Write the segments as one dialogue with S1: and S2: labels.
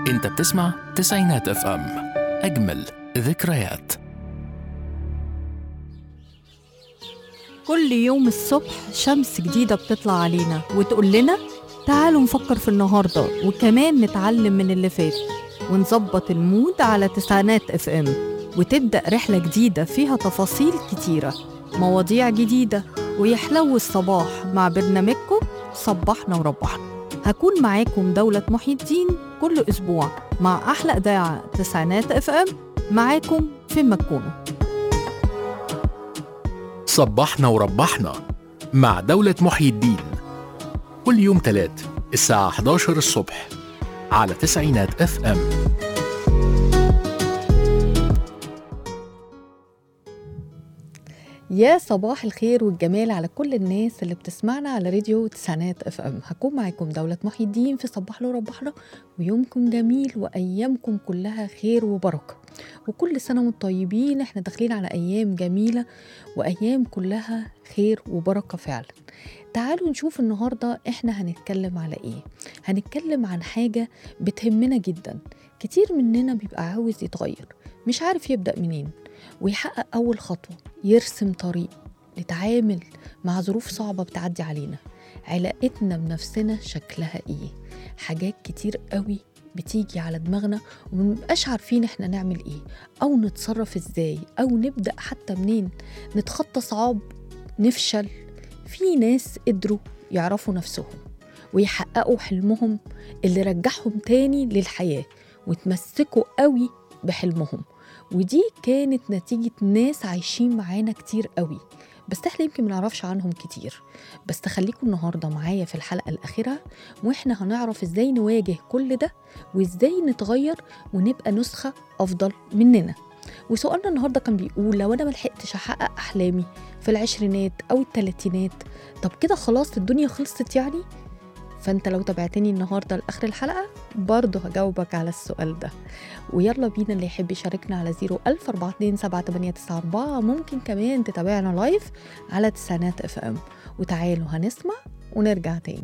S1: انت بتسمع تسعينات اف ام اجمل ذكريات
S2: كل يوم الصبح شمس جديدة بتطلع علينا وتقول لنا تعالوا نفكر في النهاردة وكمان نتعلم من اللي فات ونظبط المود على تسعينات اف ام وتبدأ رحلة جديدة فيها تفاصيل كتيرة مواضيع جديدة ويحلو الصباح مع برنامجكم صبحنا وربحنا هكون معاكم دولة محي الدين كل أسبوع مع أحلى إذاعة تسعينات اف ام معاكم فين ما تكونوا
S1: صبحنا وربحنا مع دولة محيي الدين كل يوم تلات الساعة 11 الصبح على تسعينات اف ام
S2: يا صباح الخير والجمال على كل الناس اللي بتسمعنا على راديو تسعينات اف ام هكون معاكم دولة محي الدين في صباح له ربحنا ويومكم جميل وايامكم كلها خير وبركة وكل سنة وانتم طيبين احنا داخلين على ايام جميلة وايام كلها خير وبركة فعلا تعالوا نشوف النهاردة احنا هنتكلم على ايه هنتكلم عن حاجة بتهمنا جدا كتير مننا بيبقى عاوز يتغير مش عارف يبدأ منين ويحقق أول خطوة يرسم طريق نتعامل مع ظروف صعبة بتعدي علينا علاقتنا بنفسنا شكلها ايه حاجات كتير قوي بتيجي على دماغنا ومنبقاش عارفين احنا نعمل ايه او نتصرف ازاي او نبدأ حتى منين نتخطى صعاب نفشل في ناس قدروا يعرفوا نفسهم ويحققوا حلمهم اللي رجعهم تاني للحياة وتمسكوا قوي بحلمهم ودي كانت نتيجة ناس عايشين معانا كتير قوي بس احنا يمكن منعرفش عنهم كتير بس تخليكم النهاردة معايا في الحلقة الأخيرة واحنا هنعرف ازاي نواجه كل ده وازاي نتغير ونبقى نسخة أفضل مننا وسؤالنا النهارده كان بيقول لو انا ملحقتش احقق احلامي في العشرينات او التلاتينات طب كده خلاص الدنيا خلصت يعني فانت لو تابعتني النهارده لاخر الحلقه برضه هجاوبك على السؤال ده ويلا بينا اللي يحب يشاركنا على 010427894 ممكن كمان تتابعنا لايف على تسعينات اف ام وتعالوا هنسمع ونرجع تاني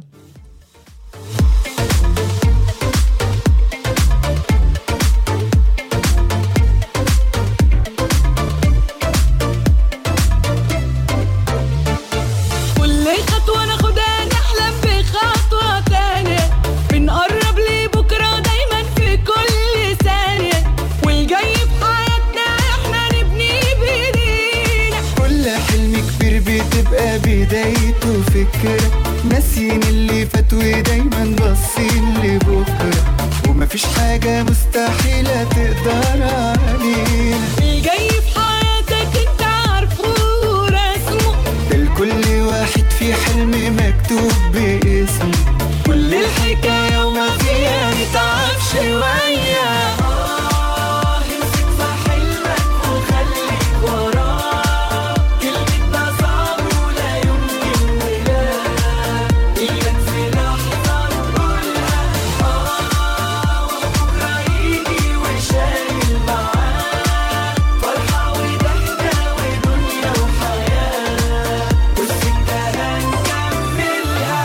S3: كل خطوة ناخدها نحلم بخطوة تانية بنقرب لبكرة دايما في كل ثانية والجاي في حياتنا احنا نبني بايدينا
S4: كل حلم كبير بتبقى بدايته فكرة ناسيين اللي فات ودايما باصين لبكرة ومفيش حاجة مستحيلة تقدر علينا
S3: الجاي في حياتك انت عارفه ورسمه
S4: ده لكل واحد في حلم مكتوب باسمه كل الحكاية وما فيها نتعب شوية آه، امسك في حلمك وخليك وراه كلمة ده صعب ولا يمكن ولا إياك في لحظة نقولها آه وبكرة يجي وشايل معاه فرحة وضحكة ودنيا وحياة والسكة هنكملها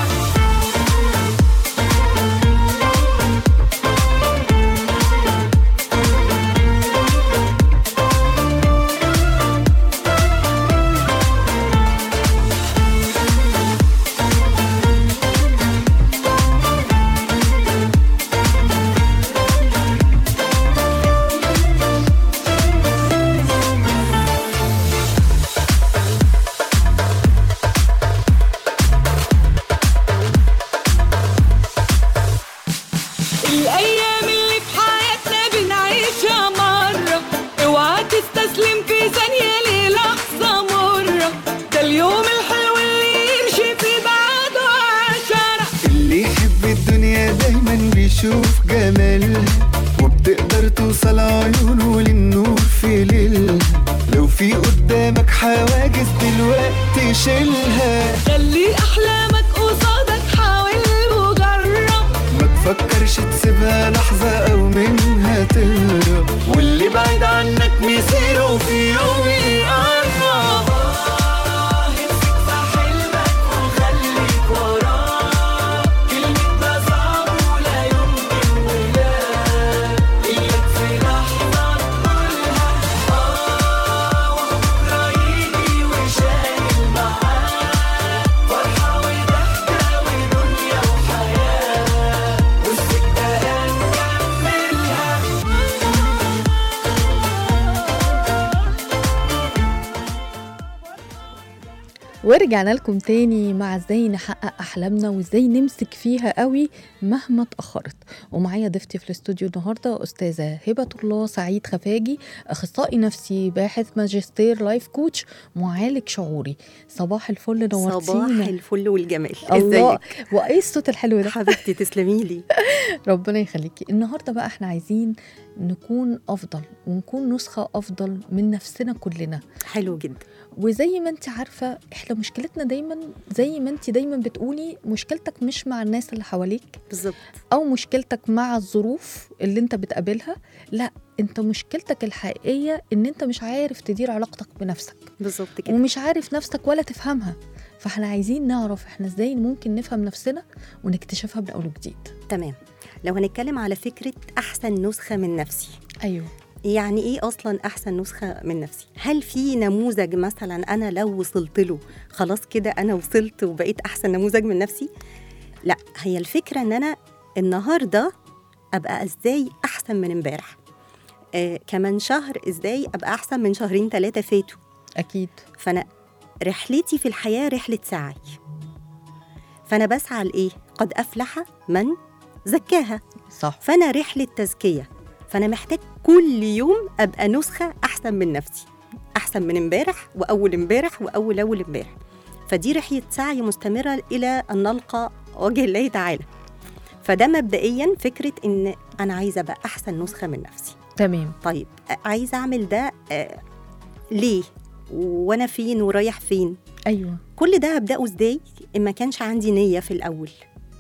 S3: الأيام اللي في حياتنا بنعيشها مرة اوعى تستسلم في ثانية للحظة مرة ده اليوم الحلو اللي يمشي في بعده عشرة
S4: اللي يحب الدنيا دايما بيشوف جمالها وبتقدر توصل عيونه للنور في ليلها لو في قدامك حواجز دلوقتي شيلها
S3: خلي أحلامك قصادك حاول وجرب
S4: ما تفكرش تسيبها لحظة أو منها تهرب واللي بعيد عنك مصيره في يوم يقرب امسك في حلمك وخليك وراه كلمة ده صعب ولا يمكن ولا
S2: ورجعنا لكم تاني مع ازاي نحقق احلامنا وازاي نمسك فيها قوي مهما اتاخرت ومعايا ضيفتي في الاستوديو النهارده استاذه هبه الله سعيد خفاجي اخصائي نفسي باحث ماجستير لايف كوتش معالج شعوري صباح الفل
S5: صباح
S2: نورتينا
S5: الفل والجمال
S2: الله
S5: ازيك
S2: وايه الصوت الحلو ده
S5: حبيبتي تسلمي لي
S2: ربنا يخليكي النهارده بقى احنا عايزين نكون افضل ونكون نسخه افضل من نفسنا كلنا
S5: حلو جدا
S2: وزي ما انت عارفه احنا مشكلتنا دايما زي ما انت دايما بتقولي مشكلتك مش مع الناس اللي حواليك
S5: بالظبط
S2: او مشكلتك مع الظروف اللي انت بتقابلها لا انت مشكلتك الحقيقيه ان انت مش عارف تدير علاقتك بنفسك
S5: بالظبط كده
S2: ومش عارف نفسك ولا تفهمها فاحنا عايزين نعرف احنا ازاي ممكن نفهم نفسنا ونكتشفها من اول وجديد
S5: تمام لو هنتكلم على فكره احسن نسخه من نفسي
S2: ايوه
S5: يعني ايه اصلا احسن نسخه من نفسي هل في نموذج مثلا انا لو وصلت له خلاص كده انا وصلت وبقيت احسن نموذج من نفسي لا هي الفكره ان انا النهارده ابقى ازاي احسن من امبارح آه كمان شهر ازاي ابقى احسن من شهرين ثلاثه فاتوا
S2: اكيد
S5: فانا رحلتي في الحياه رحله سعي فانا بسعى لايه قد افلح من زكاها
S2: صح
S5: فانا رحله تزكيه فانا محتاج كل يوم ابقى نسخه احسن من نفسي احسن من امبارح واول امبارح واول اول امبارح فدي رحله سعي مستمره الى ان نلقى وجه الله تعالى فده مبدئيا فكره ان انا عايزه ابقى احسن نسخه من نفسي
S2: تمام
S5: طيب عايزه اعمل ده آه، ليه وانا فين ورايح فين
S2: ايوه
S5: كل ده هبداه ازاي ان ما كانش عندي نيه في الاول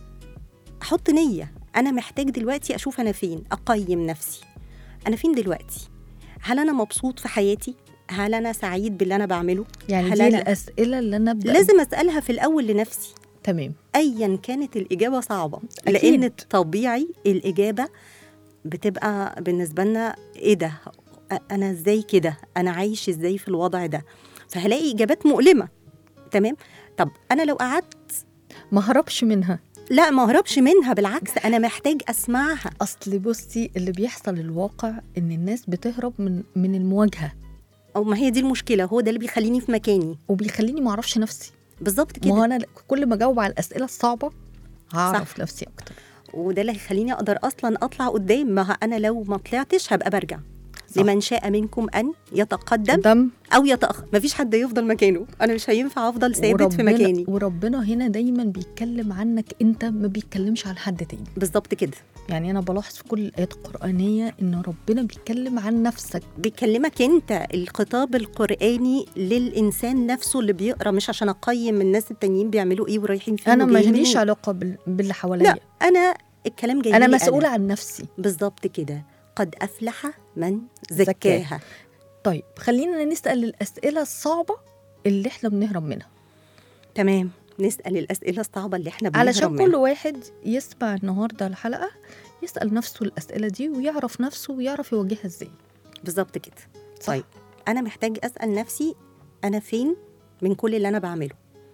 S5: احط نيه انا محتاج دلوقتي اشوف انا فين اقيم نفسي انا فين دلوقتي هل انا مبسوط في حياتي هل انا سعيد باللي انا بعمله
S2: يعني
S5: هل
S2: دي
S5: أنا-
S2: الاسئله اللي انا ابدا
S5: لازم اسالها في الاول لنفسي
S2: تمام
S5: ايا كانت الاجابه صعبه
S2: أكيد.
S5: لان طبيعي الاجابه بتبقى بالنسبه لنا ايه ده أ- انا ازاي كده انا عايش ازاي في الوضع ده فهلاقي اجابات مؤلمه تمام طب انا لو قعدت
S2: ما هربش منها
S5: لا ما اهربش منها بالعكس انا محتاج اسمعها
S2: اصل بصي اللي بيحصل الواقع ان الناس بتهرب من من المواجهه
S5: او ما هي دي المشكله هو ده اللي بيخليني في مكاني
S2: وبيخليني ما اعرفش نفسي
S5: بالظبط
S2: ما هو
S5: كده
S2: انا كل ما اجاوب على الاسئله الصعبه هعرف
S5: صح.
S2: نفسي اكتر
S5: وده اللي هيخليني اقدر اصلا اطلع قدام ما ه- انا لو ما طلعتش هبقى برجع
S2: صح.
S5: لمن شاء منكم ان يتقدم
S2: قدام
S5: او يتاخر مفيش حد يفضل مكانه انا مش هينفع افضل ثابت في
S2: وربنا-
S5: مكاني
S2: وربنا هنا دايما بيتكلم عنك انت ما بيتكلمش عن حد تاني
S5: بالظبط كده
S2: يعني انا بلاحظ في كل الايات القرانيه ان ربنا بيتكلم عن نفسك
S5: بيكلمك انت الخطاب القراني للانسان نفسه اللي بيقرا مش عشان اقيم الناس التانيين بيعملوا ايه ورايحين فين
S2: انا
S5: وجايين
S2: ماليش
S5: منين.
S2: علاقه بال- باللي
S5: لا
S2: حواليا
S5: انا الكلام جاي
S2: انا
S5: لي
S2: مسؤوله عن نفسي
S5: بالظبط كده قد افلح من
S2: زكاها.
S5: زكاها
S2: طيب خلينا نسال الاسئله الصعبه اللي احنا بنهرب منها
S5: تمام نسال الاسئله الصعبه اللي احنا بنهرب
S2: علشان
S5: منها.
S2: كل واحد يسمع النهارده الحلقه يسال نفسه الاسئله دي ويعرف نفسه ويعرف يواجهها ازاي
S5: بالظبط كده
S2: صح.
S5: طيب انا محتاج اسال نفسي انا فين من كل اللي انا بعمله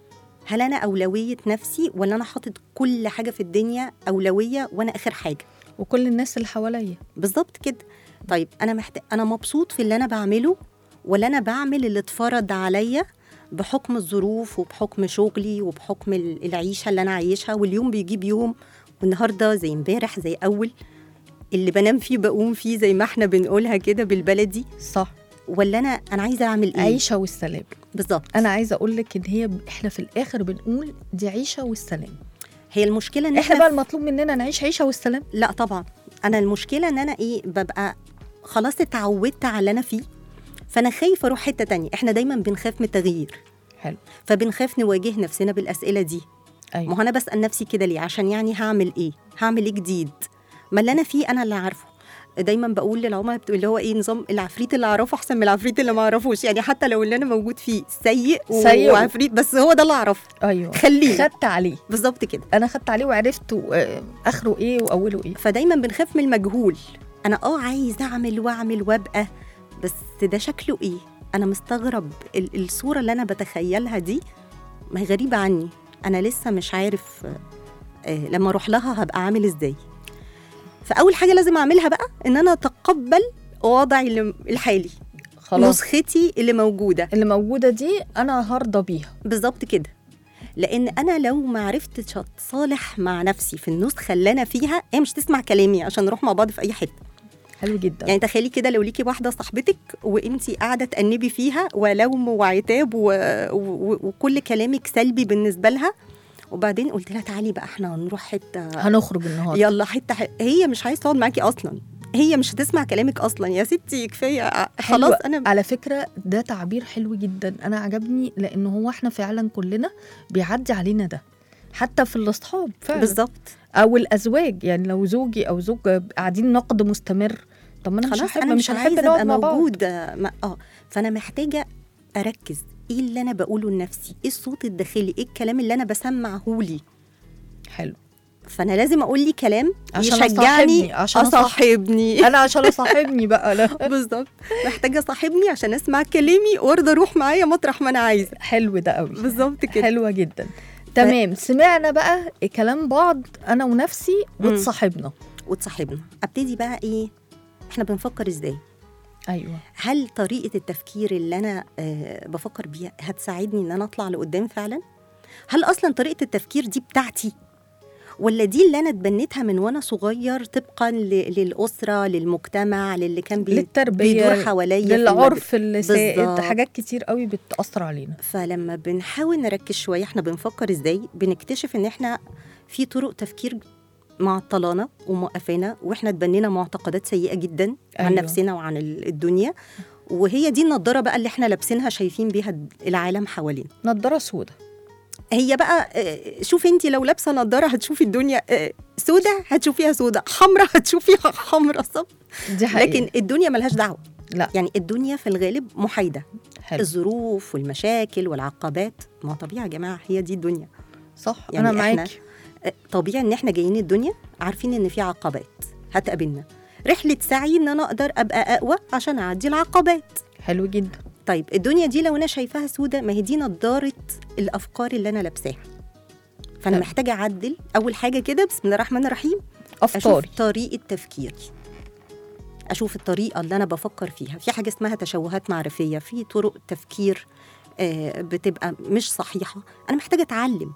S5: هل انا اولويه نفسي ولا انا حاطط كل حاجه في الدنيا اولويه وانا اخر حاجه
S2: وكل الناس اللي حواليا
S5: بالظبط كده طيب انا محتاج انا مبسوط في اللي انا بعمله ولا انا بعمل اللي اتفرض عليا بحكم الظروف وبحكم شغلي وبحكم ال- العيشه اللي انا عايشها واليوم بيجيب يوم والنهارده زي امبارح زي اول اللي بنام فيه بقوم فيه زي ما احنا بنقولها كده بالبلدي
S2: صح
S5: ولا انا انا عايزه اعمل ايه
S2: عيشه والسلام
S5: بالظبط
S2: انا عايزه اقول لك ان هي احنا في الاخر بنقول دي عيشه والسلام
S5: هي المشكله ان
S2: احنا بقى المطلوب مننا نعيش عيشه والسلام
S5: لا طبعا انا المشكله ان انا ايه ببقى خلاص اتعودت على اللي انا فيه فانا خايفه اروح حته تانية احنا دايما بنخاف من التغيير
S2: حلو
S5: فبنخاف نواجه نفسنا بالاسئله دي ما
S2: ايوه
S5: هو انا بسال نفسي كده ليه عشان يعني هعمل ايه هعمل ايه جديد ما اللي انا فيه انا اللي عارفه دايما بقول للعملاء بتقول اللي هو ايه نظام العفريت اللي اعرفه احسن من العفريت اللي ما اعرفوش يعني حتى لو اللي انا موجود فيه سيء, و-
S2: سيء.
S5: وعفريت بس هو ده اللي اعرفه
S2: ايوه
S5: خليه
S2: خدت عليه
S5: بالظبط كده
S2: انا خدت عليه وعرفت آه، اخره ايه واوله ايه
S5: فدايما بنخاف من المجهول انا اه عايز اعمل واعمل وابقى بس ده شكله ايه انا مستغرب ال- الصوره اللي انا بتخيلها دي ما هي غريبه عني انا لسه مش عارف آه، آه، لما اروح لها هبقى عامل ازاي فاول حاجه لازم اعملها بقى ان انا اتقبل وضعي الم- الحالي
S2: خلاص
S5: نسختي اللي موجوده
S2: اللي موجوده دي انا هرضى بيها
S5: بالظبط كده لان انا لو ما عرفتش اتصالح مع نفسي في النسخه اللي انا فيها هي مش تسمع كلامي عشان نروح مع بعض في اي حته
S2: حلو جدا
S5: يعني تخيلي كده لو ليكي واحده صاحبتك وانتي قاعده تأنبي فيها ولوم وعتاب و... و... وكل كلامك سلبي بالنسبه لها وبعدين قلت لها تعالي بقى احنا هنروح حته
S2: هنخرج النهارده
S5: يلا حته ح... هي مش عايزه تقعد معاكي اصلا هي مش هتسمع كلامك اصلا يا ستي كفايه خلاص
S2: حلو.
S5: انا
S2: على فكره ده تعبير حلو جدا انا عجبني لان هو احنا فعلا كلنا بيعدي علينا ده حتى في الاصحاب فعلا
S5: بالظبط
S2: او الازواج يعني لو زوجي او زوج قاعدين نقد مستمر طب ما انا مش
S5: خلاص
S2: هحب
S5: انا
S2: مش
S5: مش
S2: هنحب
S5: عايزه
S2: نقعد
S5: ابقى
S2: مع بعض
S5: موجود ما اه فانا محتاجه اركز ايه اللي انا بقوله لنفسي ايه الصوت الداخلي ايه الكلام اللي انا بسمعه لي
S2: حلو
S5: فانا لازم اقول لي كلام
S2: عشان
S5: يشجعني
S2: أصاحبني، عشان أصاحب-
S5: اصاحبني
S2: انا عشان اصاحبني بقى لا
S5: بالظبط محتاجه صاحبني عشان اسمع كلامي وارضى اروح معايا مطرح ما انا عايزه
S2: حلو ده قوي
S5: بالظبط كده
S2: حلوه جدا تمام سمعنا بقى كلام بعض انا ونفسي
S5: مم.
S2: وتصاحبنا
S5: وتصاحبنا ابتدي بقى ايه احنا بنفكر ازاي
S2: ايوه
S5: هل طريقه التفكير اللي انا آه بفكر بيها هتساعدني ان انا اطلع لقدام فعلا هل اصلا طريقه التفكير دي بتاعتي ولا دي اللي انا اتبنيتها من وانا صغير طبقا ل- للاسره للمجتمع للي كان بي
S2: للتربيه
S5: بيدور حواليا في المد-
S2: للعرف اللي سائد
S5: بالظبط.
S2: حاجات كتير قوي بتاثر علينا
S5: فلما بنحاول نركز شويه احنا بنفكر ازاي بنكتشف ان احنا في طرق تفكير معطلانا وموقفانا واحنا اتبنينا معتقدات سيئه جدا أيوة. عن
S2: أيوة.
S5: نفسنا وعن ال- الدنيا وهي دي النضاره بقى اللي احنا لابسينها شايفين بيها العالم حوالينا
S2: نضاره سودة
S5: هي بقى آه، شوفي انت لو لابسه نضاره هتشوفي الدنيا آه، سودة هتشوفيها سودة حمراء هتشوفيها حمراء صح
S2: دي حقيقة
S5: لكن الدنيا ملهاش دعوه
S2: لا
S5: يعني الدنيا في الغالب محايده
S2: حلو
S5: الظروف والمشاكل والعقبات ما طبيعي يا جماعه هي دي الدنيا
S2: صح
S5: يعني
S2: انا
S5: إحنا-
S2: معاكي
S5: آه، طبيعي ان احنا جايين الدنيا عارفين ان في عقبات هتقابلنا رحله سعي ان انا اقدر ابقى اقوى عشان اعدي العقبات
S2: حلو جدا
S5: طيب الدنيا دي لو انا شايفاها سودة ما هي دي نضاره الافكار اللي انا لابساها فانا
S2: حلو.
S5: محتاجه اعدل اول حاجه كده بسم الله الرحمن الرحيم اشوف
S2: افكاري
S5: طريقه تفكيري اشوف الطريقه اللي انا بفكر فيها في حاجه اسمها تشوهات معرفيه في طرق تفكير آه، بتبقى مش صحيحه انا محتاجه اتعلم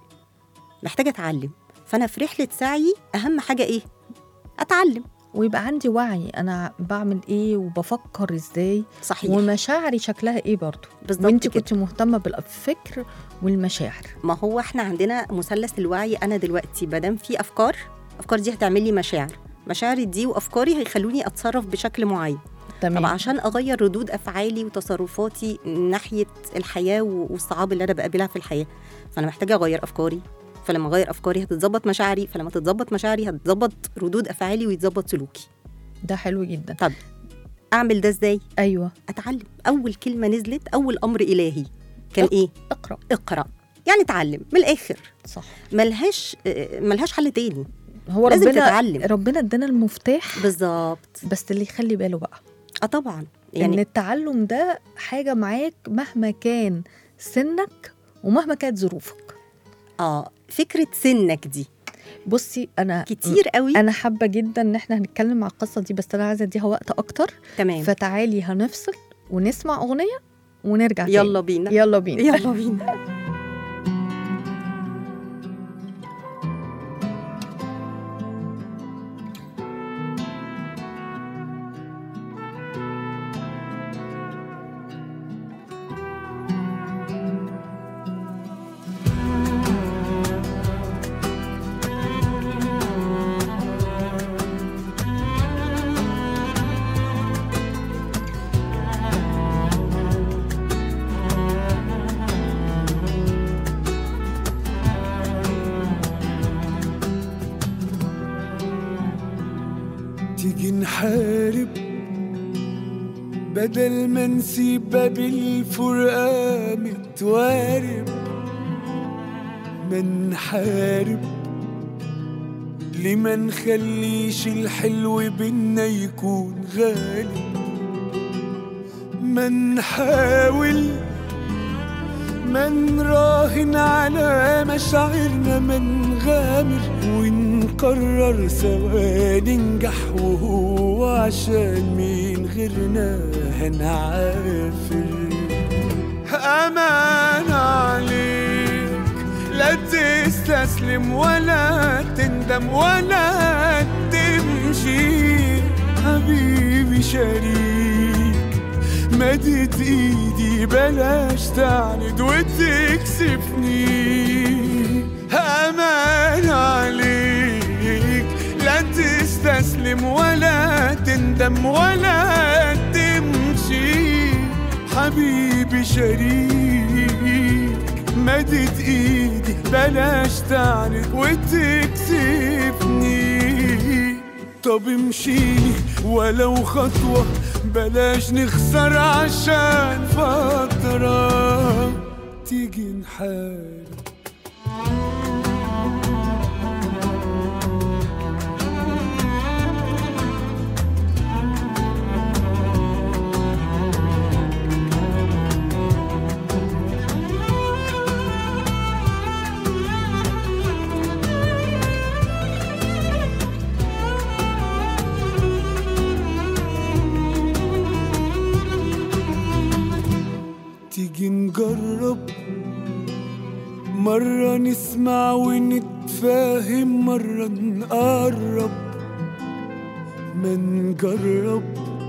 S5: محتاجه اتعلم فانا في رحله سعي اهم حاجه ايه اتعلم
S2: ويبقى عندي وعي انا بعمل ايه وبفكر ازاي
S5: صحيح
S2: ومشاعري شكلها ايه برضو
S5: بالظبط
S2: وانت
S5: كده.
S2: كنت مهتمه بالفكر والمشاعر
S5: ما هو احنا عندنا مثلث الوعي انا دلوقتي مادام في افكار افكار دي هتعمل لي مشاعر مشاعري دي وافكاري هيخلوني اتصرف بشكل معين طب
S2: تمام
S5: عشان اغير ردود افعالي وتصرفاتي ناحيه الحياه و- والصعاب اللي انا بقابلها في الحياه فانا محتاجه اغير افكاري فلما اغير افكاري هتتظبط مشاعري فلما تتظبط مشاعري هتتظبط ردود افعالي ويتظبط سلوكي
S2: ده حلو جدا
S5: اعمل ده ازاي
S2: ايوه
S5: اتعلم اول كلمه نزلت اول امر الهي كان
S2: اق-
S5: ايه
S2: اقرا
S5: اقرا يعني اتعلم من الاخر
S2: صح
S5: ملهاش آه، ملهاش حل تاني
S2: هو
S5: لازم
S2: ربنا
S5: تتعلم.
S2: ربنا ادانا المفتاح
S5: بالظبط
S2: بس اللي يخلي باله بقى
S5: اه طبعا
S2: يعني ان
S5: يعني
S2: التعلم ده حاجه معاك مهما كان سنك ومهما كانت ظروفك
S5: اه فكره سنك دي
S2: بصي انا
S5: كتير قوي
S2: انا حابه جدا ان احنا هنتكلم على القصه دي بس انا عايزه اديها وقت اكتر
S5: تمام
S2: فتعالي هنفصل ونسمع اغنيه ونرجع تاني.
S5: يلا بينا
S2: يلا بينا
S5: يلا بينا
S4: تيجي نحارب بدل ما نسيب باب الفرقة متوارب ما نحارب ليه ما نخليش الحلو بينا يكون غالب ما نحاول ما نراهن على مشاعرنا ما نغامر غامر ونقرر سوا ننجح وهو عشان مين غيرنا هنعافر أمان عليك لا تستسلم ولا تندم ولا تمشي حبيبي شريك مدت ايدي بلاش تعند وتكسفني امان عليك لا تستسلم ولا تندم ولا تمشي حبيبي شريك مدت ايدي بلاش تعند وتكسفني طب امشيلي ولو خطوة بلاش نخسر عشان فترة تيجي نحارب تيجي نجرب مرة نسمع ونتفاهم مرة نقرب ما نجرب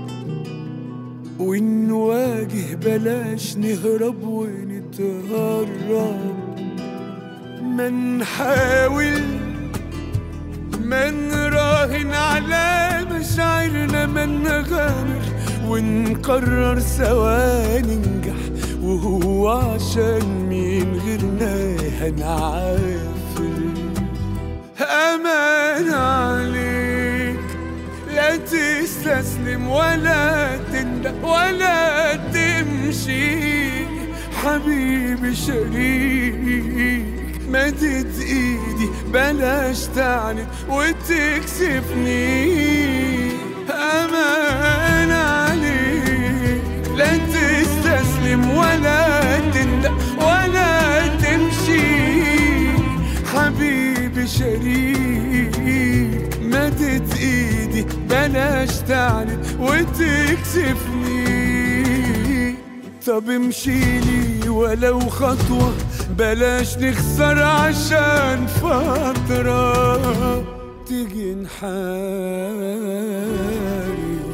S4: ونواجه بلاش نهرب ونتهرب ما نحاول ما نراهن على مشاعرنا ما نغامر ونقرر سوا ننجح وهو عشان مين غيرنا هنعافر أمان عليك لا تستسلم ولا تندم ولا تمشي حبيبي شريك مدت ايدي بلاش تعند وتكسفني امان عليك لا تستسلم ولا تندم ولا تمشي حبيبي شريك مدت ايدي بلاش تعند وتكسفني طب امشيلي ولو خطوة بلاش نخسر عشان فترة تيجي نحارب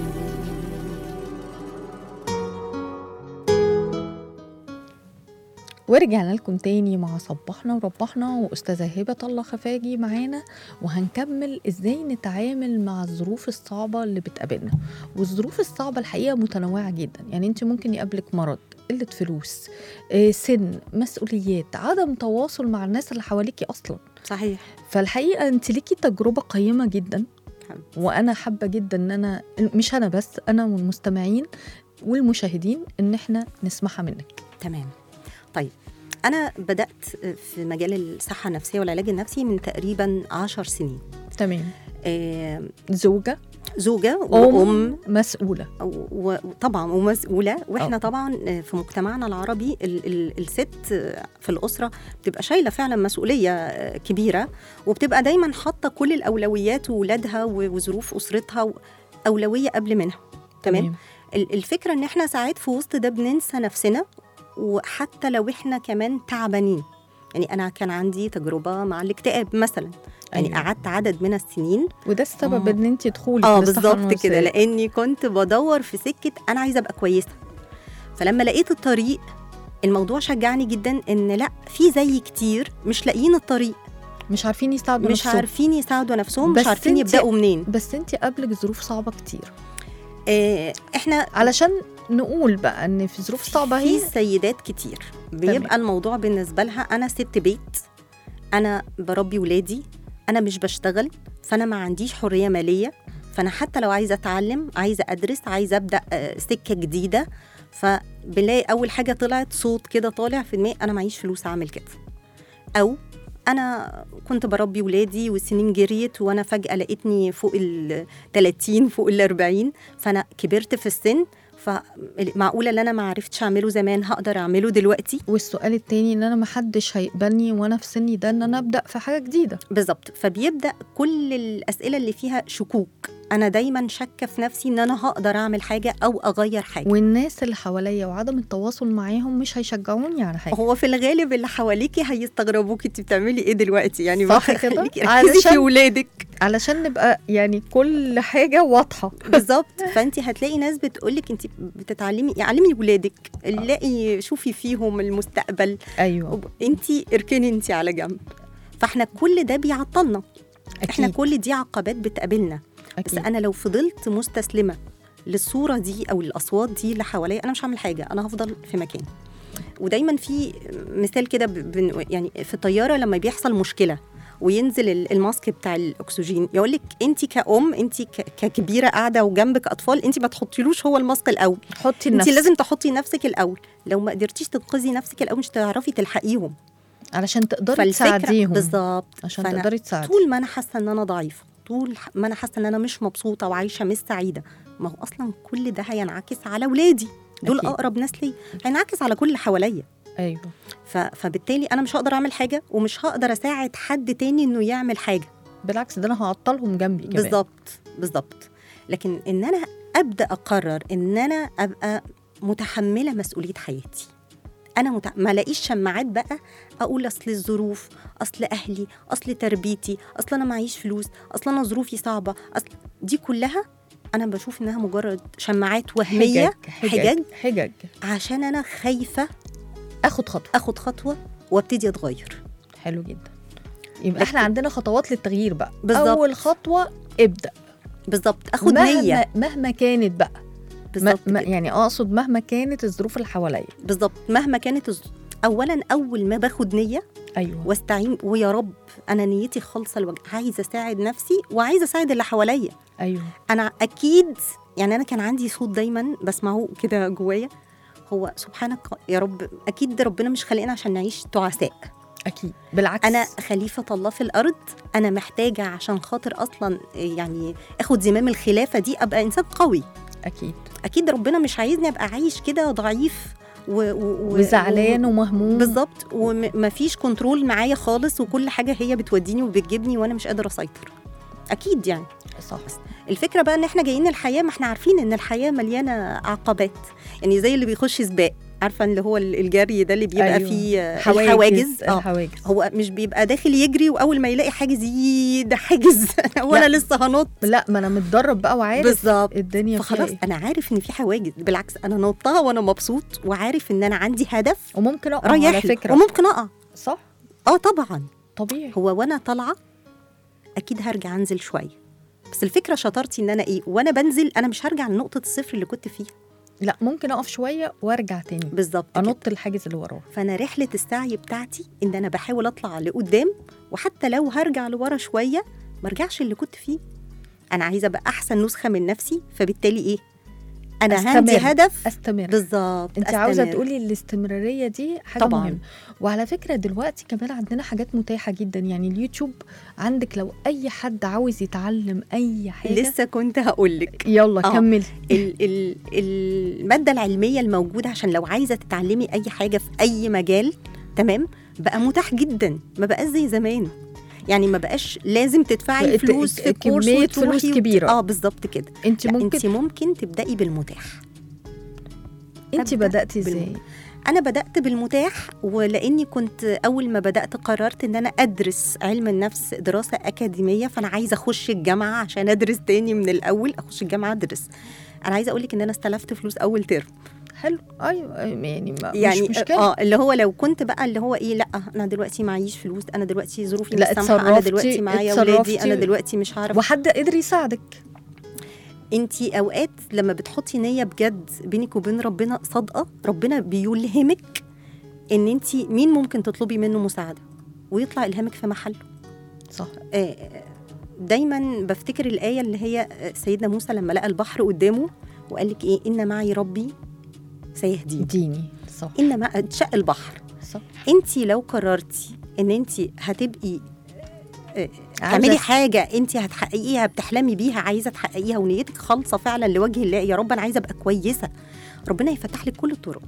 S2: ورجعنا لكم تاني مع صبحنا وربحنا وأستاذة هبة الله خفاجي معانا وهنكمل إزاي نتعامل مع الظروف الصعبة اللي بتقابلنا والظروف الصعبة الحقيقة متنوعة جدا يعني أنت ممكن يقابلك مرض قلة فلوس آه، سن مسؤوليات عدم تواصل مع الناس اللي حواليكي أصلا
S5: صحيح
S2: فالحقيقة أنت ليكي تجربة قيمة جدا
S5: حلو.
S2: وأنا حابة جدا أن أنا مش أنا بس أنا والمستمعين والمشاهدين إن إحنا نسمعها منك
S5: تمام طيب أنا بدأت في مجال الصحة النفسية والعلاج النفسي من تقريبا عشر سنين
S2: تمام
S5: آه،
S2: زوجة
S5: زوجة
S2: أم
S5: وأم
S2: مسؤولة
S5: و- وطبعا ومسؤولة واحنا
S2: أه.
S5: طبعا في مجتمعنا العربي ال ال الست في الأسرة بتبقى شايلة فعلا مسؤولية كبيرة وبتبقى دايما حاطة كل الأولويات وولادها و- وظروف أسرتها أولوية قبل منها تمام ال- الفكرة ان احنا ساعات في وسط ده بننسى نفسنا وحتى لو احنا كمان تعبانين يعني انا كان عندي تجربة مع الاكتئاب مثلا يعني
S2: أيوة.
S5: قعدت عدد من السنين
S2: وده السبب
S5: آه.
S2: ان انت تدخلي
S5: اه
S2: في الصحة
S5: بالظبط كده
S2: النفسية.
S5: لاني كنت بدور في سكه انا عايزه ابقى كويسه فلما لقيت الطريق الموضوع شجعني جدا ان لا في زي كتير مش لاقيين الطريق
S2: مش عارفين يساعدوا
S5: مش
S2: نفسهم.
S5: عارفين يساعدوا نفسهم
S2: بس
S5: مش عارفين
S2: انتي-
S5: يبداوا منين
S2: بس انت قابلك ظروف صعبة كتير
S5: آه احنا
S2: علشان نقول بقى ان في ظروف صعبة
S5: في
S2: هي
S5: سيدات كتير بيبقى الموضوع بالنسبه لها انا ست بيت انا بربي ولادي انا مش بشتغل فانا ما عنديش حريه ماليه فانا حتى لو عايزه اتعلم عايزه ادرس عايزه ابدا آه، سكه جديده فبنلاقي اول حاجه طلعت صوت كده طالع في دماغي انا معيش فلوس اعمل كده او انا كنت بربي ولادي والسنين جريت وانا فجاه لقيتني فوق ال 30 فوق ال 40 فانا كبرت في السن فمعقوله اللي انا ما عرفتش اعمله زمان هقدر اعمله دلوقتي
S2: والسؤال التاني ان انا محدش هيقبلني وانا في سني ده ان انا ابدا في حاجه جديده
S5: بالظبط فبيبدا كل الاسئله اللي فيها شكوك انا دايما شاكه في نفسي ان انا هقدر اعمل حاجه او اغير حاجه
S2: والناس اللي حواليا وعدم التواصل معاهم مش هيشجعوني على حاجه
S5: هو في الغالب اللي حواليكي هيستغربوكي انت بتعملي ايه دلوقتي يعني
S2: صح
S5: بقى
S2: كده؟
S5: خليكي ركزي
S2: علشان-
S5: في ولادك
S2: علشان نبقى يعني كل حاجه واضحه
S5: بالظبط فانت هتلاقي ناس بتقولك انت بتتعلمي علمي ولادك لاقي شوفي فيهم المستقبل
S2: ايوه
S5: انت اركني انت على جنب فاحنا كل ده بيعطلنا احنا
S2: اكيد
S5: كل دي عقبات بتقابلنا بس
S2: اكيد
S5: انا لو فضلت مستسلمه للصوره دي او الاصوات دي اللي حواليا انا مش هعمل حاجه انا هفضل في مكاني ودايما في مثال كده ب- بن- يعني في الطياره لما بيحصل مشكله وينزل ال- الماسك بتاع الاكسجين يقول لك انت كأم انت ك- ككبيره قاعده وجنبك اطفال انت ما تحطيلوش هو الماسك الاول
S2: حطي
S5: انت
S2: لنفسك
S5: لازم تحطي نفسك الاول لو ما قدرتيش تنقذي نفسك الاول مش هتعرفي تلحقيهم
S2: علشان تقدري
S5: فالفكره
S2: تساعديهم
S5: بالظبط
S2: عشان
S5: فأنا
S2: تقدري تساعدي
S5: طول ما انا حاسه ان انا ضعيفه طول ما انا حاسه ان انا مش مبسوطه وعايشه مش سعيده ما هو اصلا كل ده هينعكس على ولادي دول
S2: أكيد.
S5: اقرب ناس ليا هينعكس على كل اللي حواليا
S2: ايوه
S5: ف... فبالتالي انا مش هقدر اعمل حاجه ومش هقدر اساعد حد تاني انه يعمل حاجه
S2: بالعكس ده انا هعطلهم جنبي كمان
S5: بالظبط بالظبط لكن ان انا ابدا اقرر ان انا ابقى متحمله مسؤوليه حياتي انا مت... ما الاقيش شماعات بقى اقول اصل الظروف اصل اهلي اصل تربيتي اصل انا معيش فلوس اصل انا ظروفي صعبه اصل دي كلها انا بشوف انها مجرد شماعات وهميه
S2: حجج
S5: حجج
S2: حجج
S5: عشان انا خايفه
S2: اخد خطوه
S5: اخد خطوه وابتدي اتغير
S2: حلو جدا يبقى احنا عندنا خطوات للتغيير بقى
S5: بالظبط.
S2: اول خطوه ابدا
S5: بالظبط اخد
S2: مهما
S5: نيه
S2: مهما كانت بقى ما
S5: بالظبط
S2: ما
S5: كده.
S2: يعني اقصد مهما كانت الظروف اللي حواليا
S5: بالظبط مهما كانت الظ- اولا اول ما باخد نيه
S2: ايوه
S5: واستعين ويا رب انا نيتي خالصه الوجه عايزه اساعد نفسي وعايزه اساعد اللي حواليا
S2: ايوه
S5: انا اكيد يعني انا كان عندي صوت دايما بسمعه كده جوايا هو سبحانك يا رب اكيد ده ربنا مش خلقنا عشان نعيش تعساء
S2: اكيد بالعكس
S5: انا خليفه الله في الارض انا محتاجه عشان خاطر اصلا يعني اخد زمام الخلافه دي ابقى انسان قوي
S2: اكيد
S5: اكيد ربنا مش عايزني ابقى عايش كده ضعيف و... و... و-
S2: وزعلان ومهموم
S5: بالظبط ومفيش كنترول معايا خالص وكل حاجه هي بتوديني وبتجيبني وانا مش قادره اسيطر اكيد يعني
S2: صح
S5: الفكره بقى ان احنا جايين الحياه ما احنا عارفين ان الحياه مليانه عقبات يعني زي اللي بيخش سباق عارفه اللي هو الجري ده اللي بيبقى
S2: أيوة.
S5: فيه آه،
S2: حواجز
S5: الحواجز اه
S2: الحواجز
S5: هو مش بيبقى داخل يجري واول ما يلاقي حاجز يي ده حاجز وانا
S2: لا.
S5: لسه هنط
S2: لا ما انا متدرب بقى وعارف
S5: بالظبط
S2: الدنيا فيها
S5: فخلاص
S2: ايه
S5: انا عارف ان في حواجز بالعكس انا نطها وانا مبسوط وعارف ان انا عندي هدف
S2: وممكن اقع على
S5: رايح له
S2: فكره
S5: وممكن اقع
S2: صح
S5: اه طبعا
S2: طبيعي
S5: هو وانا طالعه اكيد هرجع انزل شويه بس الفكره شطارتي ان انا ايه وانا بنزل انا مش هرجع لنقطه الصفر اللي كنت فيها
S2: لا ممكن اقف شويه وارجع تاني
S5: بالظبط كده.
S2: انط الحاجز اللي وراه
S5: فانا رحله السعي بتاعتي ان انا بحاول اطلع لقدام وحتى لو هرجع لورا شويه ما ارجعش اللي كنت فيه انا عايزه ابقى احسن نسخه من نفسي فبالتالي ايه انا عندي
S2: أستمر.
S5: هدف
S2: استمر
S5: بالظبط
S2: انت عاوزه
S5: أستمر.
S2: تقولي الاستمراريه دي حاجه
S5: طبعاً.
S2: مهمه وعلى فكره دلوقتي كمان عندنا حاجات متاحه جدا يعني اليوتيوب عندك لو اي حد عاوز يتعلم اي حاجه
S5: لسه كنت هقول لك
S2: يلا
S5: آه.
S2: كملي
S5: ال- ال- الماده العلميه الموجوده عشان لو عايزه تتعلمي اي حاجه في اي مجال تمام بقى متاح جدا ما بقاش زي زمان يعني ما بقاش لازم تدفعي
S2: بقت
S5: فلوس في كورس
S2: كمية
S5: وتروحي
S2: فلوس
S5: وت-
S2: كبيرة.
S5: اه بالظبط كده
S2: انت
S5: لا
S2: ممكن
S5: انت ممكن تبداي بالمتاح
S2: انت
S5: أبدأ
S2: بداتي
S5: بالم-
S2: ازاي
S5: انا بدات بالمتاح ولاني كنت اول ما بدات قررت ان انا ادرس علم النفس دراسه اكاديميه فانا عايزه اخش الجامعه عشان ادرس تاني من الاول اخش الجامعه ادرس انا عايزه اقول لك ان انا استلفت فلوس اول ترم
S2: حلو ايوه يعني ما
S5: يعني
S2: مش مشكله
S5: اه اللي هو لو كنت بقى اللي هو ايه لا انا دلوقتي معيش فلوس انا دلوقتي ظروفي
S2: لا،
S5: مش سامحه انا
S2: اتصرفتي-
S5: دلوقتي معايا اولادي
S2: اتصرفتي.
S5: انا دلوقتي مش هعرف
S2: وحد قدر يساعدك
S5: انت اوقات لما بتحطي نيه بجد بينك وبين ربنا صادقه ربنا بيلهمك ان انت مين ممكن تطلبي منه مساعده ويطلع الهامك في محله
S2: صح
S5: آه، دايما بفتكر الايه اللي هي سيدنا موسى لما لقى البحر قدامه وقال لك ايه ان معي ربي سيهديني
S2: ديني صح
S5: ان ما شق البحر
S2: صح
S5: انت لو قررتي ان انت هتبقي آه،
S2: عايزة
S5: تعملي حاجه انت هتحققيها بتحلمي بيها عايزه تحققيها ونيتك خالصه فعلا لوجه الله يا رب انا عايزه ابقى كويسه ربنا يفتح لك كل الطرق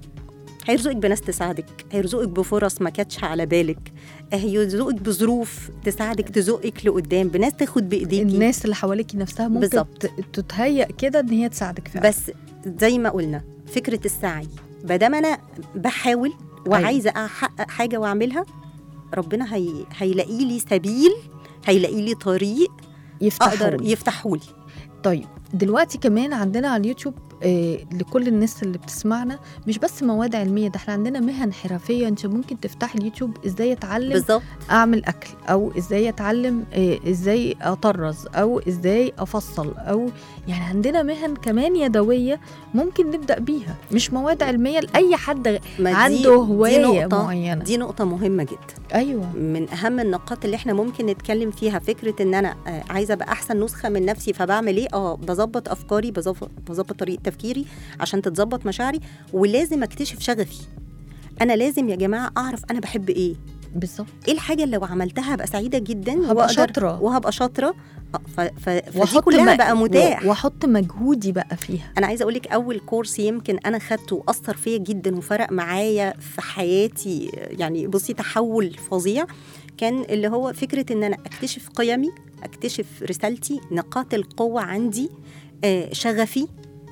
S5: هيرزقك بناس تساعدك هيرزقك بفرص ما كانتش على بالك هيرزقك بظروف تساعدك تزقك لقدام بناس تاخد بايديكي
S2: الناس اللي حواليكي نفسها ممكن
S5: بالظبط.
S2: ت- تتهيأ كده ان هي تساعدك فعلا
S5: بس زي ما قلنا فكره السعي ما دام انا بحاول وعايزه احقق حاجه واعملها ربنا هي... هيلاقي لي سبيل هيلاقي لي طريق
S2: يفتحوا
S5: اقدر يفتحوا لي
S2: طيب دلوقتي كمان عندنا على اليوتيوب آه لكل الناس اللي بتسمعنا مش بس مواد علميه ده احنا عندنا مهن حرفيه انت ممكن تفتحي اليوتيوب ازاي اتعلم
S5: بالظبط
S2: اعمل اكل او ازاي اتعلم آه، ازاي اطرز او ازاي افصل او يعني عندنا مهن كمان يدويه ممكن نبدا بيها مش مواد علميه لاي حد
S5: ما دي-
S2: عنده
S5: دي
S2: هوايه
S5: نقطة
S2: معينه
S5: دي نقطة مهمة جدا
S2: ايوه
S5: من أهم النقاط اللي احنا ممكن نتكلم فيها فكرة إن أنا آه، عايزة أبقى أحسن نسخة من نفسي فبعمل إيه؟ أه بظبط أفكاري بظبط بظبط طريقة تفكيري عشان تتظبط مشاعري ولازم أكتشف شغفي أنا لازم يا جماعة أعرف أنا بحب إيه
S2: بالظبط
S5: ايه الحاجه اللي لو عملتها هبقى سعيده جدا
S2: هبقى
S5: وأقدر-
S2: شاطرة.
S5: وهبقى شاطره آه، ف... ف... فدي
S2: واحط
S5: كلها
S2: م-
S5: بقى متاح
S2: و- واحط مجهودي بقى فيها
S5: انا عايزه اقول لك اول كورس يمكن انا خدته واثر فيا جدا وفرق معايا في حياتي يعني بصي تحول فظيع كان اللي هو فكره ان انا اكتشف قيمي اكتشف رسالتي نقاط القوه عندي آه، شغفي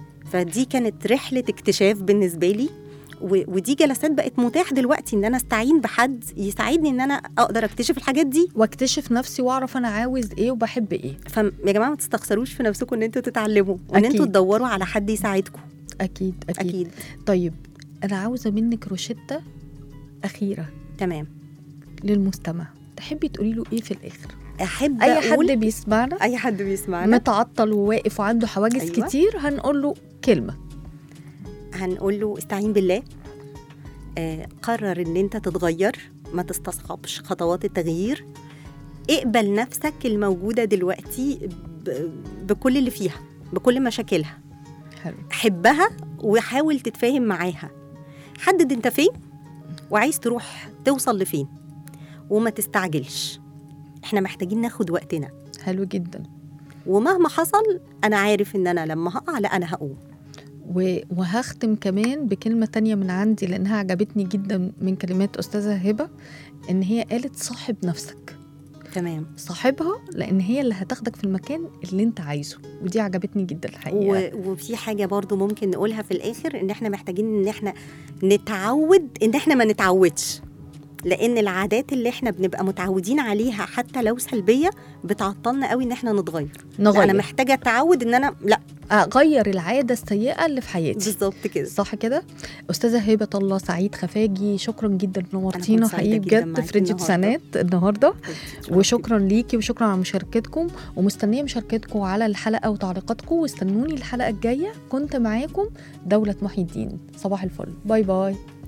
S5: فدي كانت رحله اكتشاف بالنسبه لي و- ودي جلسات بقت متاح دلوقتي ان انا استعين بحد يساعدني ان انا اقدر اكتشف الحاجات دي
S2: واكتشف نفسي واعرف انا عاوز ايه وبحب ايه
S5: فيا جماعه ما تستخسروش في نفسكم ان انتوا تتعلموا وان انتوا
S2: أكيد.
S5: تدوروا على حد يساعدكم
S2: اكيد اكيد, أكيد.
S5: اكيد
S2: طيب انا عاوزه منك روشته اخيره
S5: تمام
S2: للمستمع تحبي تقولي له ايه في الاخر
S5: احب
S2: اي
S5: أقول
S2: حد بيسمعنا
S5: اي حد بيسمعنا
S2: متعطل وواقف وعنده حواجز
S5: أيوة.
S2: أيوة. كتير هنقول له كلمه
S5: هنقول له استعين بالله آه قرر ان انت تتغير ما تستصعبش خطوات التغيير اقبل نفسك الموجوده دلوقتي ب- بكل اللي فيها بكل مشاكلها
S2: حلو
S5: حبها وحاول تتفاهم معاها حدد انت فين وعايز تروح توصل لفين وما تستعجلش احنا محتاجين ناخد وقتنا
S2: حلو جدا
S5: ومهما حصل انا عارف ان انا لما هقع لا انا هقوم
S2: و- وهختم كمان بكلمة تانية من عندي لأنها عجبتني جدا من كلمات أستاذة هبة إن هي قالت صاحب نفسك
S5: تمام
S2: صاحبها لأن هي اللي هتاخدك في المكان اللي أنت عايزه ودي عجبتني جدا الحقيقة
S5: و... وفي حاجه برضو ممكن نقولها في الاخر ان احنا محتاجين ان احنا نتعود ان احنا ما نتعودش لان العادات اللي احنا بنبقى متعودين عليها حتى لو سلبيه بتعطلنا قوي ان احنا نتغير لا،
S2: نغير
S5: انا محتاجه اتعود ان انا لا
S2: أغير العادة السيئة اللي في حياتي
S5: بالظبط كده
S2: صح كده أستاذة هبة الله سعيد خفاجي شكرا جدا نورتينا
S5: كنت سعيدة
S2: حقيقي
S5: جداً
S2: بجد
S5: معاكي
S2: في راديو
S5: النهاردة.
S2: تسعينات النهارده
S5: شكراً
S2: وشكرا ليكي وشكرا على مشاركتكم ومستنيه مشاركتكم على الحلقه وتعليقاتكم واستنوني الحلقه الجايه كنت معاكم دوله محي الدين صباح الفل باي باي